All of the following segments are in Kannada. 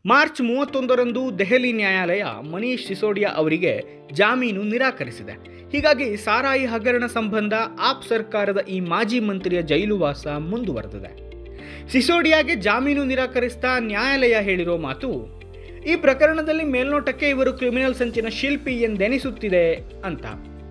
ಮಾರ್ಚ್ ಮೂವತ್ತೊಂದರಂದು ದೆಹಲಿ ನ್ಯಾಯಾಲಯ ಮನೀಶ್ ಸಿಸೋಡಿಯಾ ಅವರಿಗೆ ಜಾಮೀನು ನಿರಾಕರಿಸಿದೆ ಹೀಗಾಗಿ ಸಾರಾಯಿ ಹಗರಣ ಸಂಬಂಧ ಆಪ್ ಸರ್ಕಾರದ ಈ ಮಾಜಿ ಮಂತ್ರಿಯ ಜೈಲುವಾಸ ಮುಂದುವರೆದಿದೆ ಸಿಸೋಡಿಯಾಗೆ ಜಾಮೀನು ನಿರಾಕರಿಸ್ತಾ ನ್ಯಾಯಾಲಯ ಹೇಳಿರೋ ಮಾತು ಈ ಪ್ರಕರಣದಲ್ಲಿ ಮೇಲ್ನೋಟಕ್ಕೆ ಇವರು ಕ್ರಿಮಿನಲ್ ಸಂಚಿನ ಶಿಲ್ಪಿ ಎಂದೆನಿಸುತ್ತಿದೆ ಅಂತ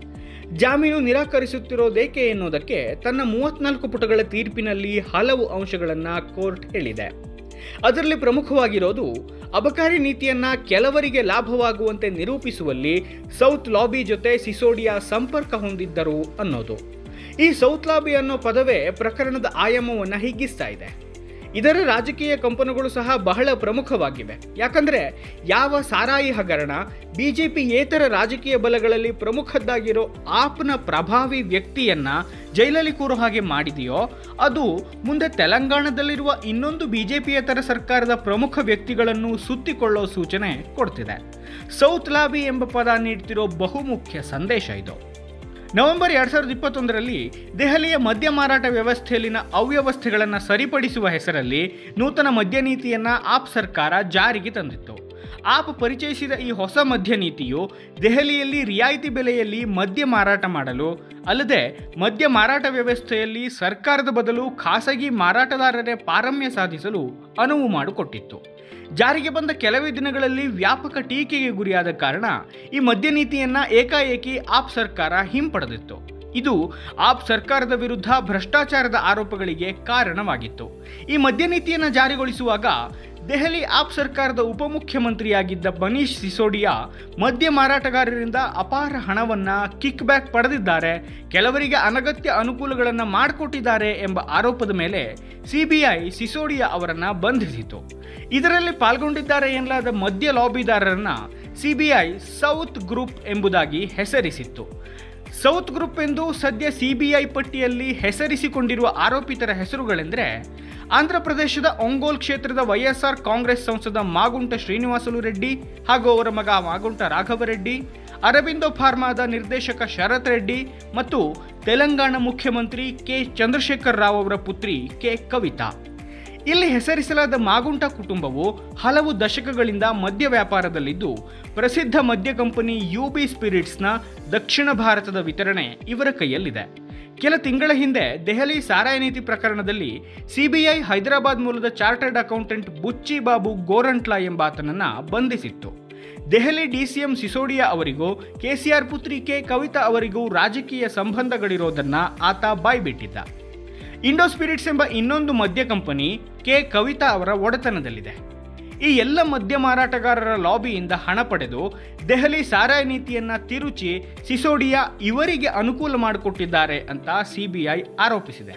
ಜಾಮೀನು ನಿರಾಕರಿಸುತ್ತಿರೋದೇಕೆ ಎನ್ನುವುದಕ್ಕೆ ತನ್ನ ಮೂವತ್ನಾಲ್ಕು ಪುಟಗಳ ತೀರ್ಪಿನಲ್ಲಿ ಹಲವು ಅಂಶಗಳನ್ನು ಕೋರ್ಟ್ ಹೇಳಿದೆ ಅದರಲ್ಲಿ ಪ್ರಮುಖವಾಗಿರೋದು ಅಬಕಾರಿ ನೀತಿಯನ್ನ ಕೆಲವರಿಗೆ ಲಾಭವಾಗುವಂತೆ ನಿರೂಪಿಸುವಲ್ಲಿ ಸೌತ್ ಲಾಬಿ ಜೊತೆ ಸಿಸೋಡಿಯಾ ಸಂಪರ್ಕ ಹೊಂದಿದ್ದರು ಅನ್ನೋದು ಈ ಸೌತ್ ಲಾಬಿ ಅನ್ನೋ ಪದವೇ ಪ್ರಕರಣದ ಆಯಾಮವನ್ನು ಹಿಗ್ಗಿಸ್ತಾ ಇದೆ ಇದರ ರಾಜಕೀಯ ಕಂಪನಗಳು ಸಹ ಬಹಳ ಪ್ರಮುಖವಾಗಿವೆ ಯಾಕಂದ್ರೆ ಯಾವ ಸಾರಾಯಿ ಹಗರಣ ಬಿಜೆಪಿ ಯೇತರ ರಾಜಕೀಯ ಬಲಗಳಲ್ಲಿ ಪ್ರಮುಖದ್ದಾಗಿರೋ ಆಪ್ನ ಪ್ರಭಾವಿ ವ್ಯಕ್ತಿಯನ್ನ ಜೈಲಲ್ಲಿ ಕೂರೋ ಹಾಗೆ ಮಾಡಿದೆಯೋ ಅದು ಮುಂದೆ ತೆಲಂಗಾಣದಲ್ಲಿರುವ ಇನ್ನೊಂದು ಬಿಜೆಪಿಯೇತರ ಸರ್ಕಾರದ ಪ್ರಮುಖ ವ್ಯಕ್ತಿಗಳನ್ನು ಸುತ್ತಿಕೊಳ್ಳೋ ಸೂಚನೆ ಕೊಡ್ತಿದೆ ಸೌತ್ ಲಾಬಿ ಎಂಬ ಪದ ನೀಡ್ತಿರೋ ಬಹುಮುಖ್ಯ ಸಂದೇಶ ಇದು ನವೆಂಬರ್ ಎರಡ್ ಸಾವಿರದ ಇಪ್ಪತ್ತೊಂದರಲ್ಲಿ ದೆಹಲಿಯ ಮದ್ಯ ಮಾರಾಟ ವ್ಯವಸ್ಥೆಯಲ್ಲಿನ ಅವ್ಯವಸ್ಥೆಗಳನ್ನು ಸರಿಪಡಿಸುವ ಹೆಸರಲ್ಲಿ ನೂತನ ಮದ್ಯ ನೀತಿಯನ್ನ ಆಪ್ ಸರ್ಕಾರ ಜಾರಿಗೆ ತಂದಿತ್ತು ಆಪ್ ಪರಿಚಯಿಸಿದ ಈ ಹೊಸ ಮದ್ಯ ನೀತಿಯು ದೆಹಲಿಯಲ್ಲಿ ರಿಯಾಯಿತಿ ಬೆಲೆಯಲ್ಲಿ ಮದ್ಯ ಮಾರಾಟ ಮಾಡಲು ಅಲ್ಲದೆ ಮದ್ಯ ಮಾರಾಟ ವ್ಯವಸ್ಥೆಯಲ್ಲಿ ಸರ್ಕಾರದ ಬದಲು ಖಾಸಗಿ ಮಾರಾಟಗಾರರೇ ಪಾರಮ್ಯ ಸಾಧಿಸಲು ಅನುವು ಮಾಡಿಕೊಟ್ಟಿತ್ತು ಜಾರಿಗೆ ಬಂದ ಕೆಲವೇ ದಿನಗಳಲ್ಲಿ ವ್ಯಾಪಕ ಟೀಕೆಗೆ ಗುರಿಯಾದ ಕಾರಣ ಈ ಮದ್ಯ ನೀತಿಯನ್ನ ಏಕಾಏಕಿ ಆಪ್ ಸರ್ಕಾರ ಹಿಂಪಡೆದಿತ್ತು ಇದು ಆಪ್ ಸರ್ಕಾರದ ವಿರುದ್ಧ ಭ್ರಷ್ಟಾಚಾರದ ಆರೋಪಗಳಿಗೆ ಕಾರಣವಾಗಿತ್ತು ಈ ಮದ್ಯ ನೀತಿಯನ್ನು ಜಾರಿಗೊಳಿಸುವಾಗ ದೆಹಲಿ ಆಪ್ ಸರ್ಕಾರದ ಉಪಮುಖ್ಯಮಂತ್ರಿಯಾಗಿದ್ದ ಮನೀಶ್ ಸಿಸೋಡಿಯಾ ಮದ್ಯ ಮಾರಾಟಗಾರರಿಂದ ಅಪಾರ ಹಣವನ್ನ ಕಿಕ್ ಬ್ಯಾಕ್ ಪಡೆದಿದ್ದಾರೆ ಕೆಲವರಿಗೆ ಅನಗತ್ಯ ಅನುಕೂಲಗಳನ್ನು ಮಾಡಿಕೊಟ್ಟಿದ್ದಾರೆ ಎಂಬ ಆರೋಪದ ಮೇಲೆ ಸಿಬಿಐ ಸಿಸೋಡಿಯಾ ಅವರನ್ನ ಬಂಧಿಸಿತು ಇದರಲ್ಲಿ ಪಾಲ್ಗೊಂಡಿದ್ದಾರೆ ಎನ್ನಲಾದ ಮದ್ಯ ಲಾಬಿದಾರರನ್ನ ಸಿಬಿಐ ಸೌತ್ ಗ್ರೂಪ್ ಎಂಬುದಾಗಿ ಹೆಸರಿಸಿತ್ತು ಸೌತ್ ಗ್ರೂಪ್ ಎಂದು ಸದ್ಯ ಸಿಬಿಐ ಪಟ್ಟಿಯಲ್ಲಿ ಹೆಸರಿಸಿಕೊಂಡಿರುವ ಆರೋಪಿತರ ಹೆಸರುಗಳೆಂದರೆ ಆಂಧ್ರ ಪ್ರದೇಶದ ಒಂಗೋಲ್ ಕ್ಷೇತ್ರದ ವೈಎಸ್ಆರ್ ಕಾಂಗ್ರೆಸ್ ಸಂಸದ ಮಾಗುಂಟ ಶ್ರೀನಿವಾಸಲು ರೆಡ್ಡಿ ಹಾಗೂ ಅವರ ಮಗ ಮಾಗುಂಟ ರಾಘವ ರೆಡ್ಡಿ ಅರಬಿಂದೋ ಫಾರ್ಮಾದ ನಿರ್ದೇಶಕ ಶರತ್ ರೆಡ್ಡಿ ಮತ್ತು ತೆಲಂಗಾಣ ಮುಖ್ಯಮಂತ್ರಿ ಕೆ ಚಂದ್ರಶೇಖರ್ ರಾವ್ ಅವರ ಪುತ್ರಿ ಕೆ ಕವಿತಾ ಇಲ್ಲಿ ಹೆಸರಿಸಲಾದ ಮಾಗುಂಟ ಕುಟುಂಬವು ಹಲವು ದಶಕಗಳಿಂದ ಮದ್ಯ ವ್ಯಾಪಾರದಲ್ಲಿದ್ದು ಪ್ರಸಿದ್ಧ ಮದ್ಯ ಕಂಪನಿ ಯುಬಿ ಸ್ಪಿರಿಟ್ಸ್ನ ದಕ್ಷಿಣ ಭಾರತದ ವಿತರಣೆ ಇವರ ಕೈಯಲ್ಲಿದೆ ಕೆಲ ತಿಂಗಳ ಹಿಂದೆ ದೆಹಲಿ ಸಾರಾಯಿ ನೀತಿ ಪ್ರಕರಣದಲ್ಲಿ ಸಿಬಿಐ ಹೈದರಾಬಾದ್ ಮೂಲದ ಚಾರ್ಟರ್ಡ್ ಅಕೌಂಟೆಂಟ್ ಬುಚ್ಚಿ ಬಾಬು ಗೋರಂಟ್ಲಾ ಎಂಬಾತನನ್ನ ಬಂಧಿಸಿತ್ತು ದೆಹಲಿ ಡಿಸಿಎಂ ಸಿಸೋಡಿಯಾ ಅವರಿಗೂ ಕೆಸಿಆರ್ ಪುತ್ರಿ ಕೆ ಕವಿತಾ ಅವರಿಗೂ ರಾಜಕೀಯ ಸಂಬಂಧಗಳಿರೋದನ್ನ ಆತ ಬಾಯ್ಬಿಟ್ಟಿದ್ದ ಇಂಡೋ ಸ್ಪಿರಿಟ್ಸ್ ಎಂಬ ಇನ್ನೊಂದು ಮದ್ಯ ಕಂಪನಿ ಕೆ ಕವಿತಾ ಅವರ ಒಡೆತನದಲ್ಲಿದೆ ಈ ಎಲ್ಲ ಮದ್ಯ ಮಾರಾಟಗಾರರ ಲಾಬಿಯಿಂದ ಹಣ ಪಡೆದು ದೆಹಲಿ ಸಾರಾಯಿ ನೀತಿಯನ್ನ ತಿರುಚಿ ಸಿಸೋಡಿಯಾ ಇವರಿಗೆ ಅನುಕೂಲ ಮಾಡಿಕೊಟ್ಟಿದ್ದಾರೆ ಅಂತ ಸಿಬಿಐ ಆರೋಪಿಸಿದೆ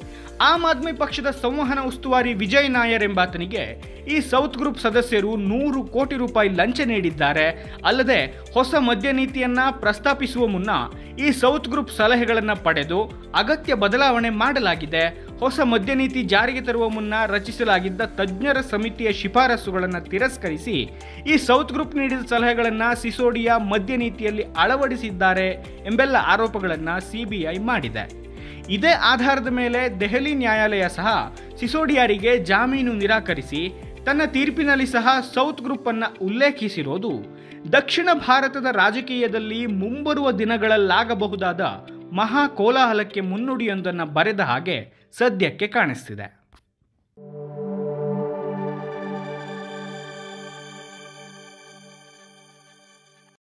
ಆಮ್ ಆದ್ಮಿ ಪಕ್ಷದ ಸಂವಹನ ಉಸ್ತುವಾರಿ ವಿಜಯ್ ನಾಯರ್ ಎಂಬಾತನಿಗೆ ಈ ಸೌತ್ ಗ್ರೂಪ್ ಸದಸ್ಯರು ನೂರು ಕೋಟಿ ರೂಪಾಯಿ ಲಂಚ ನೀಡಿದ್ದಾರೆ ಅಲ್ಲದೆ ಹೊಸ ಮದ್ಯ ನೀತಿಯನ್ನ ಪ್ರಸ್ತಾಪಿಸುವ ಮುನ್ನ ಈ ಸೌತ್ ಗ್ರೂಪ್ ಸಲಹೆಗಳನ್ನು ಪಡೆದು ಅಗತ್ಯ ಬದಲಾವಣೆ ಮಾಡಲಾಗಿದೆ ಹೊಸ ಮದ್ಯ ನೀತಿ ಜಾರಿಗೆ ತರುವ ಮುನ್ನ ರಚಿಸಲಾಗಿದ್ದ ತಜ್ಞರ ಸಮಿತಿಯ ಶಿಫಾರಸುಗಳನ್ನು ತಿರಸ್ಕರಿಸಿ ಈ ಸೌತ್ ಗ್ರೂಪ್ ನೀಡಿದ ಸಲಹೆಗಳನ್ನು ಸಿಸೋಡಿಯಾ ಮದ್ಯ ನೀತಿಯಲ್ಲಿ ಅಳವಡಿಸಿದ್ದಾರೆ ಎಂಬೆಲ್ಲ ಆರೋಪಗಳನ್ನು ಸಿಬಿಐ ಮಾಡಿದೆ ಇದೇ ಆಧಾರದ ಮೇಲೆ ದೆಹಲಿ ನ್ಯಾಯಾಲಯ ಸಹ ಸಿಸೋಡಿಯಾರಿಗೆ ಜಾಮೀನು ನಿರಾಕರಿಸಿ ತನ್ನ ತೀರ್ಪಿನಲ್ಲಿ ಸಹ ಸೌತ್ ಗ್ರೂಪ್ ಅನ್ನ ಉಲ್ಲೇಖಿಸಿರೋದು ದಕ್ಷಿಣ ಭಾರತದ ರಾಜಕೀಯದಲ್ಲಿ ಮುಂಬರುವ ದಿನಗಳಲ್ಲಾಗಬಹುದಾದ ಮಹಾ ಕೋಲಾಹಲಕ್ಕೆ ಮುನ್ನುಡಿಯೊಂದನ್ನು ಬರೆದ ಹಾಗೆ ಸದ್ಯಕ್ಕೆ ಕಾಣಿಸ್ತಿದೆ